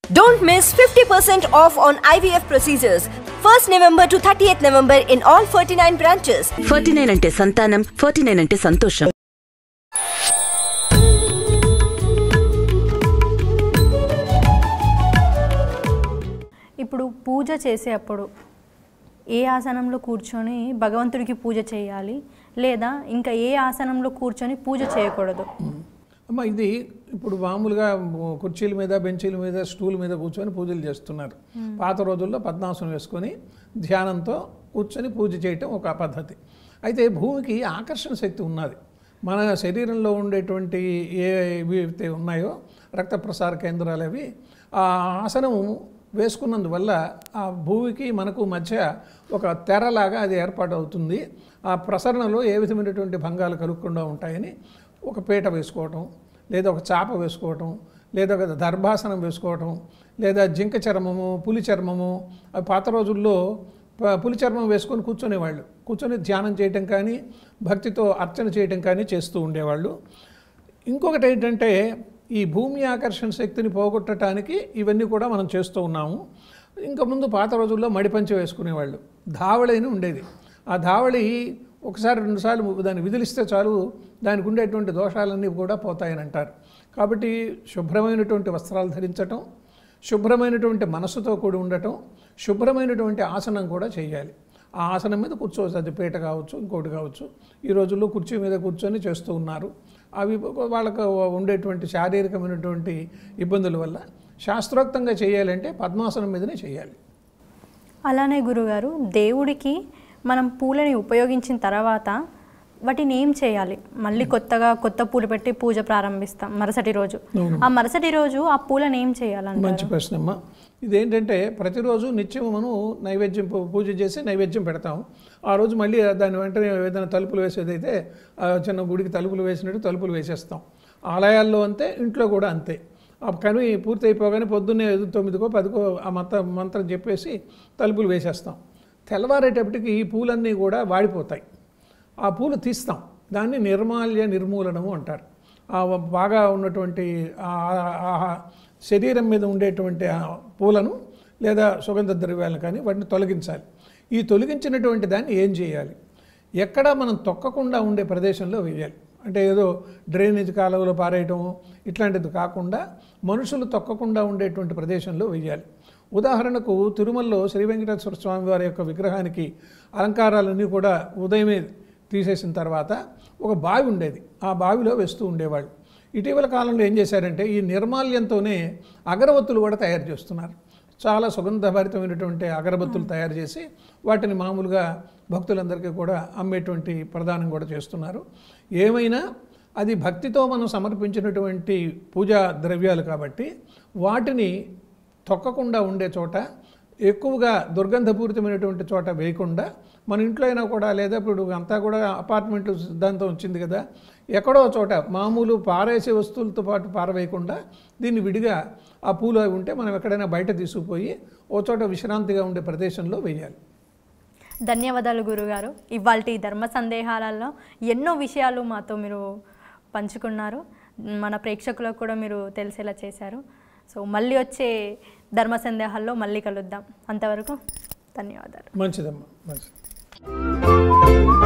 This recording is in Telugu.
Don't miss 50% off on IVF procedures. 1st November to 30th November in all 49 branches. Forty nine అంటే సంతానం ఫార్టీ నైన్ అంటే సంతోషం ఇప్పుడు పూజ చేసేటప్పుడు ఏ ఆసనంలో కూర్చొని భగవంతుడికి పూజ చేయాలి లేదా ఇంకా ఏ ఆసనంలో కూర్చొని పూజ చేయకూడదు అమ్మ ఇది ఇప్పుడు మామూలుగా కుర్చీల మీద బెంచీల మీద స్టూల్ మీద కూర్చొని పూజలు చేస్తున్నారు పాత రోజుల్లో పద్మాసనం వేసుకొని ధ్యానంతో కూర్చొని పూజ చేయటం ఒక పద్ధతి అయితే భూమికి ఆకర్షణ శక్తి ఉన్నది మన శరీరంలో ఉండేటువంటి ఏ ఇవి అయితే ఉన్నాయో రక్త ప్రసార కేంద్రాలు అవి ఆ ఆసనం వేసుకున్నందువల్ల ఆ భూమికి మనకు మధ్య ఒక తెరలాగా అది ఏర్పాటు అవుతుంది ఆ ప్రసరణలో ఏ విధమైనటువంటి భంగాలు కలుగకుండా ఉంటాయని ఒక పీట వేసుకోవటం లేదా ఒక చాప వేసుకోవటం లేదా ఒక దర్భాసనం వేసుకోవటం లేదా జింక చర్మము పులి చర్మము అవి పాత రోజుల్లో ప- పులి చర్మం వేసుకొని కూర్చునేవాళ్ళు కూర్చొని ధ్యానం చేయటం కానీ భక్తితో అర్చన చేయటం కానీ చేస్తూ ఉండేవాళ్ళు ఇంకొకటి ఏంటంటే ఈ భూమి ఆకర్షణ శక్తిని పోగొట్టడానికి ఇవన్నీ కూడా మనం చేస్తూ ఉన్నాము ఇంకా ముందు పాత రోజుల్లో మడిపంచ వేసుకునేవాళ్ళు ధావళి అని ఉండేది ఆ ధావళి ఒకసారి రెండుసార్లు దాన్ని విదిలిస్తే చాలు దానికి ఉండేటువంటి దోషాలన్నీ కూడా పోతాయని అంటారు కాబట్టి శుభ్రమైనటువంటి వస్త్రాలు ధరించటం శుభ్రమైనటువంటి మనస్సుతో కూడి ఉండటం శుభ్రమైనటువంటి ఆసనం కూడా చేయాలి ఆ ఆసనం మీద కూర్చోవచ్చు అది పీట కావచ్చు ఇంకోటి కావచ్చు ఈ రోజుల్లో కుర్చీ మీద కూర్చొని చేస్తూ ఉన్నారు అవి వాళ్ళకు ఉండేటువంటి శారీరకమైనటువంటి ఇబ్బందుల వల్ల శాస్త్రోక్తంగా చేయాలంటే పద్మాసనం మీదనే చేయాలి అలానే గురుగారు దేవుడికి మనం పూలని ఉపయోగించిన తర్వాత వాటిని ఏం చేయాలి మళ్ళీ కొత్తగా కొత్త పూలు పెట్టి పూజ ప్రారంభిస్తాం మరుసటి రోజు ఆ మరుసటి రోజు ఆ పూలను ఏం చేయాలంటారు మంచి ప్రశ్న అమ్మ ఇదేంటంటే ప్రతిరోజు నిత్యం మనం నైవేద్యం పూ- పూజ చేసి నైవేద్యం పెడతాం ఆ రోజు మళ్ళీ దాని వెంటనే ఏదైనా తలుపులు వేసేదైతే ఆ చిన్న గుడికి తలుపులు వేసినట్టు తలుపులు వేసేస్తాం ఆలయాల్లో అంతే ఇంట్లో కూడా అంతే ఆ కని పూర్తి అయిపోగానే పొద్దున్నే ఐదు తొమ్మిదికో పదికో ఆ మంత్ర మంత్రం చెప్పేసి తలుపులు వేసేస్తాం తెల్లవారేటప్పటికి ఈ పూలన్నీ కూడా వాడిపోతాయి ఆ పూలు తీస్తాం దాన్ని నిర్మాల్య నిర్మూలనము అంటారు ఆ బాగా ఉన్నటువంటి ఆ- ఆ శరీరం మీద ఉండేటువంటి ఆ పూలను లేదా సుగంధ ద్రవ్యాలను కానీ వాటిని తొలగించాలి ఈ తొలగించినటువంటి దాన్ని ఏం చేయాలి ఎక్కడ మనం తొక్కకుండా ఉండే ప్రదేశంలో వేయాలి అంటే ఏదో డ్రైనేజ్ కాలువలో పారేయటం ఇట్లాంటిది కాకుండా మనుషులు తొక్కకుండా ఉండేటువంటి ప్రదేశంలో వేయాలి ఉదాహరణకు తిరుమలలో శ్రీ వెంకటేశ్వర స్వామి వారి యొక్క విగ్రహానికి అలంకారాలన్నీ కూడా ఉదయమే తీసేసిన తర్వాత ఒక బావి ఉండేది ఆ బావిలో వేస్తూ ఉండేవాళ్ళు ఇటీవల కాలంలో ఏం చేశారంటే ఈ నిర్మాల్యంతోనే అగరవత్తులు కూడా తయారు చేస్తున్నారు చాలా సుగంధభరితమైనటువంటి అగరబత్తులు తయారు చేసి వాటిని మామూలుగా భక్తులందరికీ కూడా అమ్మేటువంటి ప్రదానం కూడా చేస్తున్నారు ఏమైనా అది భక్తితో మనం సమర్పించినటువంటి పూజా ద్రవ్యాలు కాబట్టి వాటిని తొక్కకుండా ఉండే చోట ఎక్కువగా దుర్గంధపూరితమైనటువంటి చోట వేయకుండా మన ఇంట్లో అయినా కూడా లేదా ఇప్పుడు అంతా కూడా అపార్ట్మెంట్ సిద్ధాంతం వచ్చింది కదా ఎక్కడో చోట మామూలు పారేసే వస్తువులతో పాటు పారవేయకుండా దీన్ని విడిగా ఆ పూలు అవి ఉంటే మనం ఎక్కడైనా బయట తీసుకుపోయి ఓ చోట విశ్రాంతిగా ఉండే ప్రదేశంలో వేయాలి ధన్యవాదాలు గురుగారు ఇవాళ ఈ ధర్మ సందేహాలలో ఎన్నో విషయాలు మాతో మీరు పంచుకున్నారు మన ప్రేక్షకులకు కూడా మీరు తెలిసేలా చేశారు సో మళ్ళీ వచ్చే ధర్మ సందేహాల్లో మళ్ళీ కలుద్దాం అంతవరకు ధన్యవాదాలు మంచిదమ్మా మంచిది